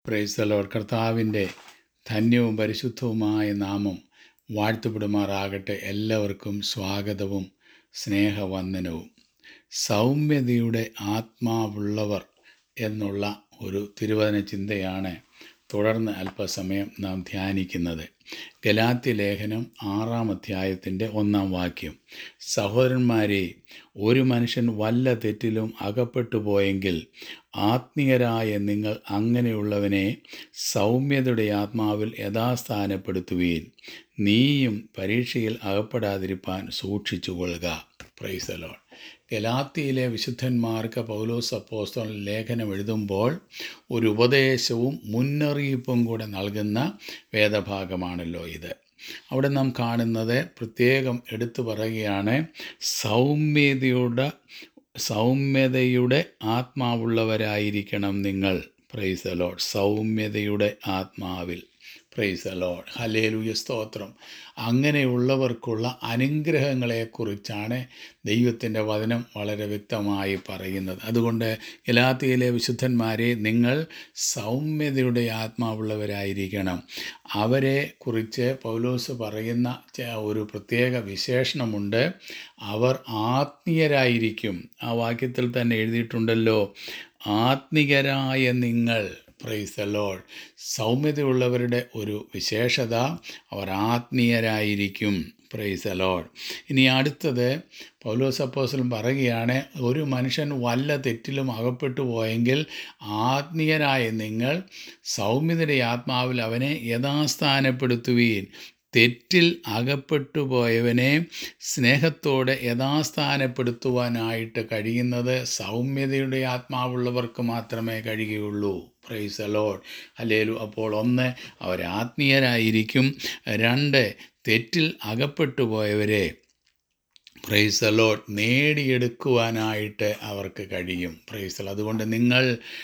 പ്രൈസലോർ കർത്താവിൻ്റെ ധന്യവും പരിശുദ്ധവുമായ നാമം വാഴ്ത്തപ്പെടുമാറാകട്ടെ എല്ലാവർക്കും സ്വാഗതവും സ്നേഹവന്ദനവും സൗമ്യതയുടെ ആത്മാവുള്ളവർ എന്നുള്ള ഒരു തിരുവചന ചിന്തയാണ് തുടർന്ന് അല്പസമയം നാം ധ്യാനിക്കുന്നത് ഗലാത്തി ലേഖനം ആറാം അധ്യായത്തിൻ്റെ ഒന്നാം വാക്യം സഹോദരന്മാരെ ഒരു മനുഷ്യൻ വല്ല തെറ്റിലും അകപ്പെട്ടു പോയെങ്കിൽ ആത്മീയരായ നിങ്ങൾ അങ്ങനെയുള്ളവനെ സൗമ്യതയുടെ ആത്മാവിൽ യഥാസ്ഥാനപ്പെടുത്തുകയും നീയും പരീക്ഷയിൽ അകപ്പെടാതിരിപ്പാൻ സൂക്ഷിച്ചുകൊള്ളുക പ്രൈസലോൺ ഗലാത്തിയിലെ വിശുദ്ധന്മാർക്ക് പൗലോസ് അപ്പോസ്തോൽ ലേഖനം എഴുതുമ്പോൾ ഒരു ഉപദേശവും മുന്നറിയിപ്പും കൂടെ നൽകുന്ന വേദഭാഗമാണല്ലോ ഇത് അവിടെ നാം കാണുന്നത് പ്രത്യേകം എടുത്തു പറയുകയാണ് സൗമ്യതയുടെ സൗമ്യതയുടെ ആത്മാവുള്ളവരായിരിക്കണം നിങ്ങൾ പ്രൈസ് അലോഡ് സൗമ്യതയുടെ ആത്മാവിൽ പ്രൈസ് അലോഡ് ഹലേലുയ സ്തോത്രം അങ്ങനെയുള്ളവർക്കുള്ള അനുഗ്രഹങ്ങളെക്കുറിച്ചാണ് ദൈവത്തിൻ്റെ വചനം വളരെ വ്യക്തമായി പറയുന്നത് അതുകൊണ്ട് ഗലാത്തിയിലെ വിശുദ്ധന്മാരെ നിങ്ങൾ സൗമ്യതയുടെ ആത്മാവുള്ളവരായിരിക്കണം അവരെ കുറിച്ച് പൗലോസ് പറയുന്ന ച- ഒരു പ്രത്യേക വിശേഷണമുണ്ട് അവർ ആത്മീയരായിരിക്കും ആ വാക്യത്തിൽ തന്നെ എഴുതിയിട്ടുണ്ടല്ലോ ആത്മികരായ നിങ്ങൾ പ്രൈസ് ദ ലോഡ് സൗമ്യതയുള്ളവരുടെ ഒരു വിശേഷത അവർ ആത്മീയരായിരിക്കും പ്രൈസ് ദ ലോഡ് ഇനി അടുത്തത് പൗലോസ് അപ്പോസ്തലൻ പറയുകയാണ് ഒരു മനുഷ്യൻ വല്ല തെറ്റിലും അകപ്പെട്ടു പോയെങ്കിൽ ആത്മീയരായ നിങ്ങൾ സൗമ്യതയുടെ ആത്മാവിൽ അവനെ യഥാസ്ഥാനപ്പെടുത്തുകയും തെറ്റിൽ അകപ്പെട്ടു പോയവനെ സ്നേഹത്തോടെ യഥാസ്ഥാനപ്പെടുത്തുവാനായിട്ട് കഴിയുന്നത് സൗമ്യതയുടെ ആത്മാവുള്ളവർക്ക് മാത്രമേ കഴിയുകയുള്ളൂ പ്രൈസ് അലോഡ് അല്ലേലു അപ്പോൾ ഒന്ന് അവർ ആത്മീയരായിരിക്കും രണ്ട് തെറ്റിൽ അകപ്പെട്ടു പോയവരെ പ്രൈസ് അലോട്ട് നേടിയെടുക്കുവാനായിട്ട് അവർക്ക് കഴിയും പ്രൈസ് അലോ അതുകൊണ്ട് നിങ്ങൾ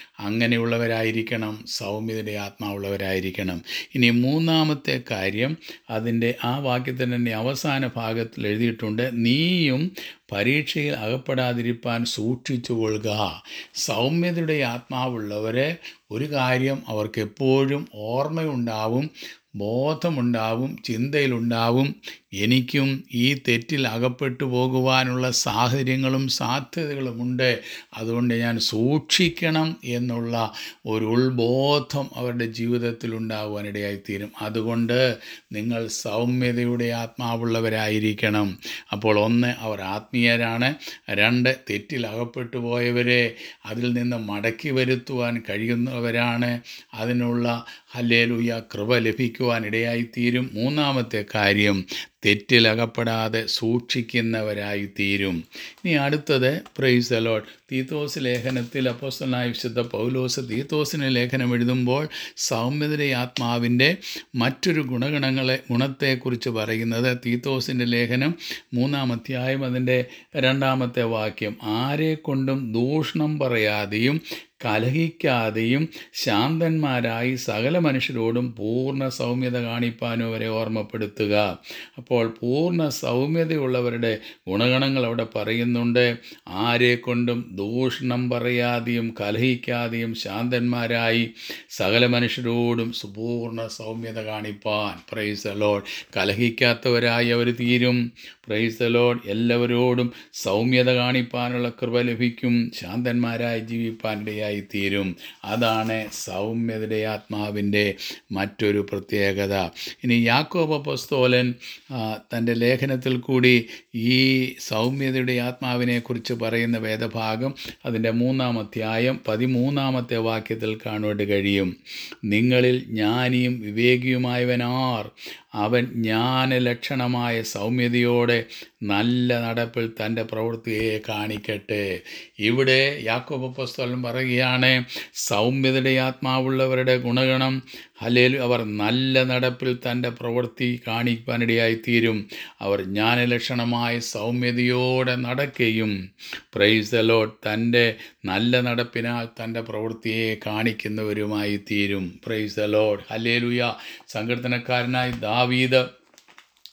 അങ്ങനെയുള്ളവരായിരിക്കണം സൗമ്യതയുടെ ആത്മാവുള്ളവരായിരിക്കണം ഇനി മൂന്നാമത്തെ കാര്യം അതിൻ്റെ ആ വാക്യത്തിൻ്റെ തന്നെ അവസാന ഭാഗത്തിൽ എഴുതിയിട്ടുണ്ട് നീയും പരീക്ഷയിൽ അകപ്പെടാതിരിപ്പാൻ സൂക്ഷിച്ചു കൊള്ളുക സൗമ്യതയുടെ ആത്മാവുള്ളവരെ ഒരു കാര്യം അവർക്ക് എപ്പോഴും ഓർമ്മയുണ്ടാവും ബോധമുണ്ടാവും ചിന്തയിലുണ്ടാവും എനിക്കും ഈ തെറ്റിൽ അകപ്പെട്ടു പോകുവാനുള്ള സാഹചര്യങ്ങളും സാധ്യതകളുമുണ്ട് അതുകൊണ്ട് ഞാൻ സൂക്ഷിക്കണം എന്നുള്ള ഒരു ഉൾബോധം അവരുടെ ജീവിതത്തിൽ ഉണ്ടാകുവാനിടയായിത്തീരും അതുകൊണ്ട് നിങ്ങൾ സൗമ്യതയുടെ ആത്മാവുള്ളവരായിരിക്കണം അപ്പോൾ ഒന്ന് അവർ ആത്മീയരാണ് രണ്ട് തെറ്റിൽ അകപ്പെട്ടു പോയവരെ അതിൽ നിന്ന് മടക്കി വരുത്തുവാൻ കഴിയുന്നവരാണ് അതിനുള്ള ഹല്ലേലൂയ കൃപ ലഭിക്കുവാൻ ഇടയായിത്തീരും മൂന്നാമത്തെ കാര്യം തെറ്റിലകപ്പെടാതെ സൂക്ഷിക്കുന്നവരായി തീരും ഇനി അടുത്തത് പ്രൈസ് അലോട്ട് തീത്തോസ് ലേഖനത്തിൽ അപ്പോസ്തലനായ വിശുദ്ധ പൗലോസ് തീത്തോസിന് ലേഖനം എഴുതുമ്പോൾ സൗമ്യതയുടെ ആത്മാവിൻ്റെ മറ്റൊരു ഗുണഗണങ്ങളെ ഗുണത്തെക്കുറിച്ച് പറയുന്നത് തീത്തോസിൻ്റെ ലേഖനം മൂന്നാം അധ്യായം അതിൻ്റെ രണ്ടാമത്തെ വാക്യം ആരെ കൊണ്ടും ദൂഷണം പറയാതെയും കലഹിക്കാതെയും ശാന്തന്മാരായി സകല മനുഷ്യരോടും പൂർണ്ണ സൗമ്യത കാണിപ്പാനും അവരെ ഓർമ്മപ്പെടുത്തുക അപ്പോൾ പൂർണ്ണ സൗമ്യതയുള്ളവരുടെ ഗുണഗണങ്ങൾ അവിടെ പറയുന്നുണ്ട് ആരെ കൊണ്ടും ദൂഷണം പറയാതെയും കലഹിക്കാതെയും ശാന്തന്മാരായി സകല മനുഷ്യരോടും സുപൂർണ്ണ സൗമ്യത കാണിപ്പാൻ പ്രൈസ് അലോഡ് കലഹിക്കാത്തവരായി അവർ തീരും പ്രൈസ് അലോഡ് എല്ലാവരോടും സൗമ്യത കാണിപ്പാനുള്ള കൃപ ലഭിക്കും ശാന്തന്മാരായി ജീവിപ്പാൻ ഇടയായി തീരും അതാണ് സൗമ്യതയുടെ ആത്മാവിൻ്റെ മറ്റൊരു പ്രത്യേകത ഇനി യാക്കോബ പസ്തോലൻ തൻ്റെ ലേഖനത്തിൽ കൂടി ഈ സൗമ്യതയുടെ ആത്മാവിനെ കുറിച്ച് പറയുന്ന വേദഭാഗം അതിൻ്റെ മൂന്നാം അധ്യായം പതിമൂന്നാമത്തെ വാക്യത്തിൽ കാണുവാൻ കഴിയും നിങ്ങളിൽ ജ്ഞാനിയും വിവേകിയുമായവനാർ അവൻ ജ്ഞാനലക്ഷണമായ സൗമ്യതയോടെ നല്ല നടപ്പിൽ തൻ്റെ പ്രവൃത്തിയെ കാണിക്കട്ടെ ഇവിടെ യാക്കോബ പുസ്തകം പറയുകയാണ് സൗമ്യതയുടെ ആത്മാവുള്ളവരുടെ ഗുണഗണം ഹലേൽ അവർ നല്ല നടപ്പിൽ തൻ്റെ പ്രവൃത്തി കാണിക്കാനിടയായിത്തീരും അവർ ജ്ഞാനലക്ഷണമായ സൗമ്യതയോടെ നടക്കുകയും പ്രൈസലോ തൻ്റെ നല്ല നടപ്പിനാൽ തൻ്റെ പ്രവൃത്തിയെ കാണിക്കുന്നവരുമായി തീരും പ്രൈസലോഡ് ഹലേലുയ സങ്കീർത്തനക്കാരനായി ദാവീദ്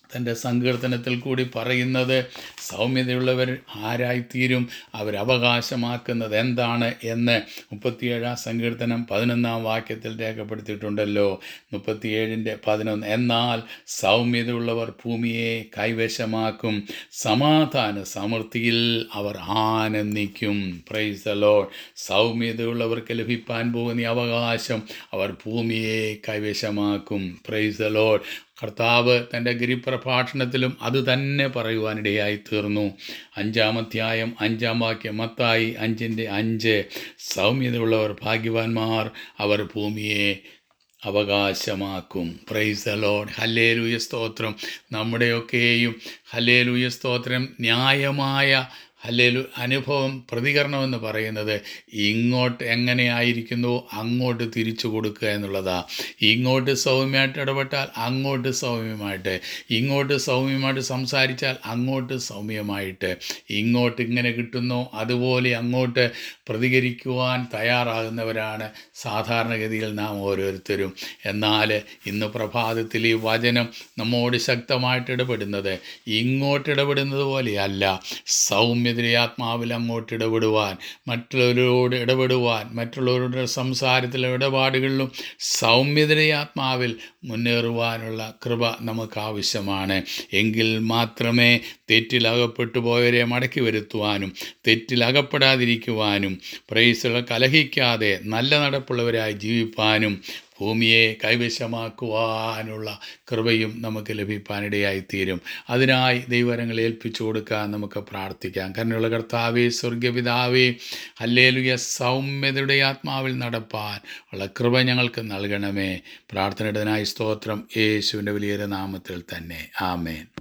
തൻ്റെ സങ്കീർത്തനത്തിൽ കൂടി പറയുന്നത് സൗമ്യതയുള്ളവർ ആരായിത്തീരും അവരവകാശമാക്കുന്നത് എന്താണ് എന്ന് മുപ്പത്തിയേഴാം സങ്കീർത്തനം പതിനൊന്നാം വാക്യത്തിൽ രേഖപ്പെടുത്തിയിട്ടുണ്ടല്ലോ മുപ്പത്തിയേഴിൻ്റെ പതിനൊന്ന് എന്നാൽ സൗമ്യതയുള്ളവർ ഭൂമിയെ കൈവശമാക്കും സമാധാന സമൃദ്ധിയിൽ അവർ ആനന്ദിക്കും പ്രൈസ് ദ ലോർഡ് സൗമ്യതയുള്ളവർക്ക് ലഭിപ്പാൻ പോകുന്ന ഈ അവകാശം അവർ ഭൂമിയെ കൈവശമാക്കും പ്രൈസ് ദ ലോർഡ് കർത്താവ് തൻ്റെ ഗിരിപ്രഭാഷണത്തിലും അത് തന്നെ പറയുവാനിടയായി തീർന്നു അഞ്ചാമധ്യായം അഞ്ചാം വാക്യം മത്തായി അഞ്ചിൻ്റെ അഞ്ച് സൗമ്യതയുള്ളവർ ഭാഗ്യവാന്മാർ അവർ ഭൂമിയെ അവകാശമാക്കും പ്രൈസ് ദ ലോഡ് ഹല്ലേലൂയ സ്തോത്രം നമ്മുടെയൊക്കെയും ഹല്ലേലൂയ സ്തോത്രം ന്യായമായ ഹല്ലേലു അനുഭവം പ്രതികരണമെന്ന് പറയുന്നത് ഇങ്ങോട്ട് എങ്ങനെയായിരിക്കുന്നു അങ്ങോട്ട് തിരിച്ചു കൊടുക്കുക എന്നുള്ളതാണ് ഇങ്ങോട്ട് സൗമ്യമായിട്ട് ഇടപെട്ടാൽ അങ്ങോട്ട് സൗമ്യമായിട്ട് ഇങ്ങോട്ട് സൗമ്യമായിട്ട് സംസാരിച്ചാൽ അങ്ങോട്ട് സൗമ്യമായിട്ട് ഇങ്ങോട്ട് ഇങ്ങനെ കിട്ടുന്നു അതുപോലെ അങ്ങോട്ട് പ്രതികരിക്കുവാൻ തയ്യാറാകുന്നവരാണ് സാധാരണഗതിയിൽ നാം ഓരോരുത്തരും എന്നാൽ ഇന്ന് പ്രഭാതത്തിൽ ഈ വചനം നമ്മോട് ശക്തമായിട്ട് ഇടപെടുന്നത് ഇങ്ങോട്ട് ഇടപെടുന്നത് പോലെയല്ല സൗമ്യതയുടെ ആത്മാവിൽ അങ്ങോട്ട് ഇടപെടുവാൻ മറ്റുള്ളവരോട് ഇടപെടുവാൻ മറ്റുള്ളവരുടെ സംസാരത്തിലും ഇടപാടുകളിലും സൗമ്യതയുടെ ആത്മാവിൽ മുന്നേറുവാനുള്ള കൃപ നമുക്ക് ആവശ്യമാണ് എങ്കിൽ മാത്രമേ തെറ്റിലകപ്പെട്ടു പോയവരെ മടക്കി വരുത്തുവാനും തെറ്റിലകപ്പെടാതിരിക്കുവാനും പ്രൈസുകൾ കലഹിക്കാതെ നല്ല നടപ്പുള്ളവരായി ജീവിപ്പാനും ഭൂമിയെ കൈവശമാക്കുവാനുള്ള കൃപയും നമുക്ക് ലഭിക്കാനിടയായിത്തീരും അതിനായി ദൈവരങ്ങൾ ഏൽപ്പിച്ചു കൊടുക്കാൻ നമുക്ക് പ്രാർത്ഥിക്കാം കരുണയുള്ള കർത്താവേ സ്വർഗപിതാവേ അല്ലേലുയ സൗമ്യതയുടെ ആത്മാവിൽ നടപ്പാൻ ഉള്ള കൃപ ഞങ്ങൾക്ക് നൽകണമേ പ്രാർത്ഥനയുടേതിനായി സ്തോത്രം യേശുവിൻ്റെ വലിയ നാമത്തിൽ തന്നെ ആമേൻ